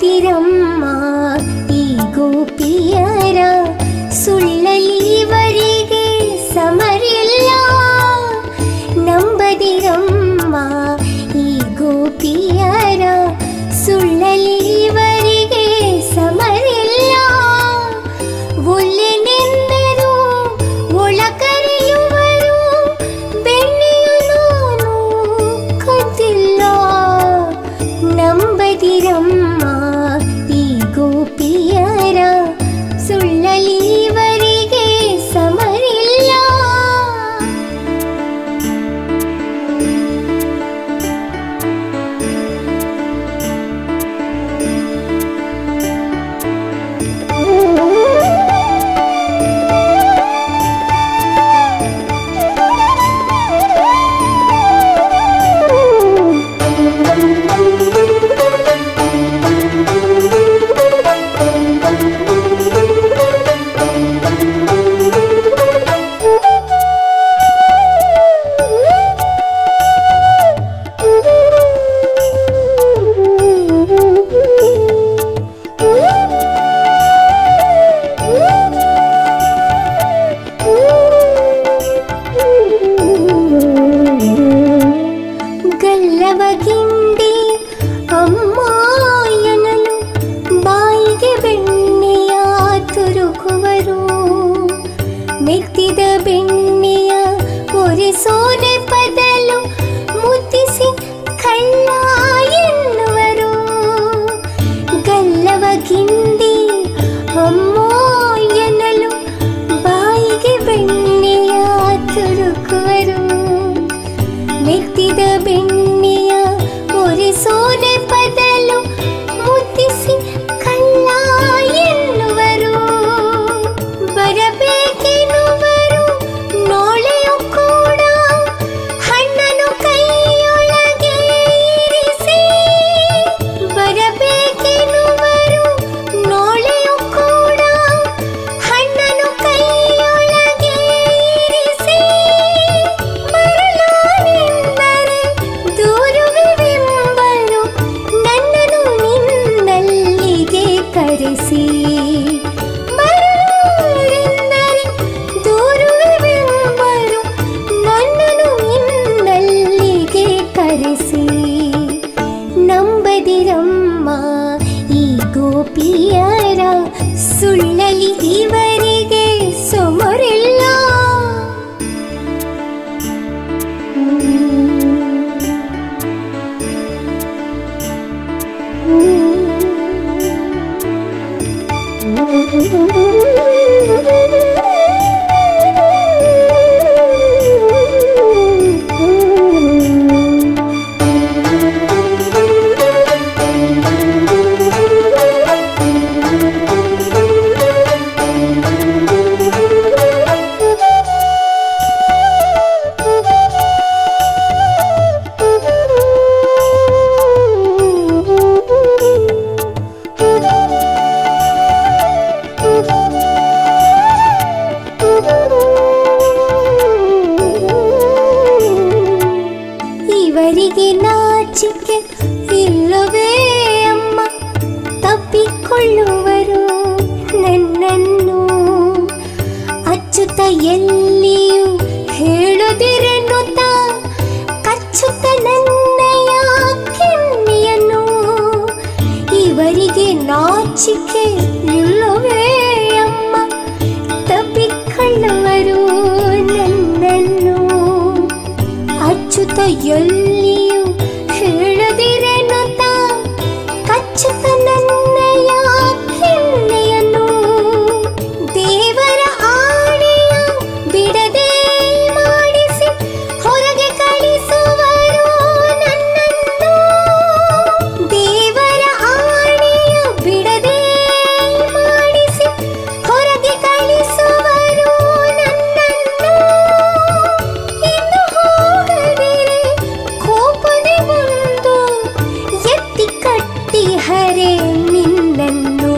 ನಂಬದಿರಮ್ಮ ಈ ಗೋಪಿಯರ ಸುಳ್ಳಲಿವರಿಗೆ ಸಮರಿಲ್ಲ ನಂಬದಿರಮ್ಮ ಈ ಗೋಪಿಯರ ಸುಳ್ಳಲಿವರಿಗೆ ಸಮರಿಲ್ಲ ಒಲ್ಲೆನೆಂದರು ಒಳಕರೆಯುವರು ಬೆಣ್ಣೆಯು ನಾನು ಕದ್ದಿಲ್ಲ ನಂಬದಿರಮ್ಮ ಈ ಗೋಪಿಯರ ಸುಳ್ಳಲಿವರಿಗೆ ಸಮರಿಲ್ಲ ಗಲ್ಲವಗಿಂಡಿ ಅಮ್ಮಾಯನಲು ಬಾಯಿಗೆ ಬೆಣ್ಣೆಯ ತುರುಕುವರು ಮೆತ್ತಿದ ಬೆಣ್ಣೆಯ ಒರೆಸೋದೆ ಬದಲು ಮುದ್ದಿಸಿ ಕಳ್ಳ ಎನ್ನುವರು ಗಲ್ಲವಗಿಂಡಿ ಅಮ್ಮೋ ಎನ್ನಲು ಬಾಯಿಗೆ ಬೆಣ್ಣೆಯ ತುರುಕುವರು ಮೆತ್ತಿದ ಬೆಣ್ಣೆಯ ಒರೆಸೋದೆ ಬದಲು ಮುದ್ದಿಸಿ ಕಳ್ಳ ಎನ್ನುವರು ಬರಬೇಕೆನ್ನುವರು ನೋಳೆಯು ಕೂಡ ಹಣ್ಣನು ಕೈಯೊಳಗೆ ಇರಿಸಿ ಬರಬೇಕೆನ್ನುವರು ನೋಳೆಯು ಕೂಡ ಹಣ್ಣನು ಕೈಯೊಳಗೆ ಇರಿಸಿ ಮರಳಾನೆಂದರೆ ದೂರುವೆವೆಂಬರು ನನ್ನನ್ನು ನಿನ್ನಲ್ಲಿಗೆ ಕರೆಸಿ ಮರಳೆಂದರೆ ದೂರುವೆವೆಂಬರು ನನ್ನನ್ನು ನಿನ್ನಲ್ಲಿಗೆ ಕರೆಸಿ ನಂಬದಿರಮ್ಮ ಈ ಗೋಪಿಯರ ಸುಳ್ಳಲಿ ಇವರಿಗೆ ಸೊಮರಿಲ್ಲ ಇವರಿಗೆ ನಾಚಿಕೆ ಇಲ್ಲವೇ ಅಮ್ಮ ತಪ್ಪಿಕೊಳ್ಳುವರು ನನ್ನನ್ನು ಅಚ್ಚುತ ಎಲ್ಲಿಯೂ ಹೇಳುದಿರೆನ್ನುತ್ತ ಕಚ್ಚುತ್ತ ನನ್ನಯ ಕೆನ್ನೆಯನ್ನು ಇವರಿಗೆ ನಾಚಿಕೆ ಇಲ್ಲವೇ ಅಮ್ಮ ತಪ್ಪಿಕೊಳ್ಳುವರು ನನ್ನನ್ನು ಅಚ್ಚುತ ಎಲ್ಲಿಯೂ ಹೇಳದಿರೆನ್ನುತ್ತ ಕಚ್ಚುತ್ತ ನನ್ನಯ ಕೆನ್ನೆಯನ್ನು ದೇವರ ಆಣೆಯ ಬಿಡದೆ ಮಾಡಿಸಿ ಹೊರಗೆ ಕಳಿಸುವರು ನನ್ನನ್ನು ದೇವರ ಆಣೆಯ ಬಿಡದೆ ಮಾಡಿಸಿ ಹೊರಗೆ ಕಳಿಸುವರು ನನ್ನನ್ನು ಇನ್ನು ಹೋಗದಿರೆ ಕೋಪದೆ ಬಂದು ಎತ್ತಿ ಕಟ್ಟಿ ಹರೆ ನಿನ್ನನ್ನು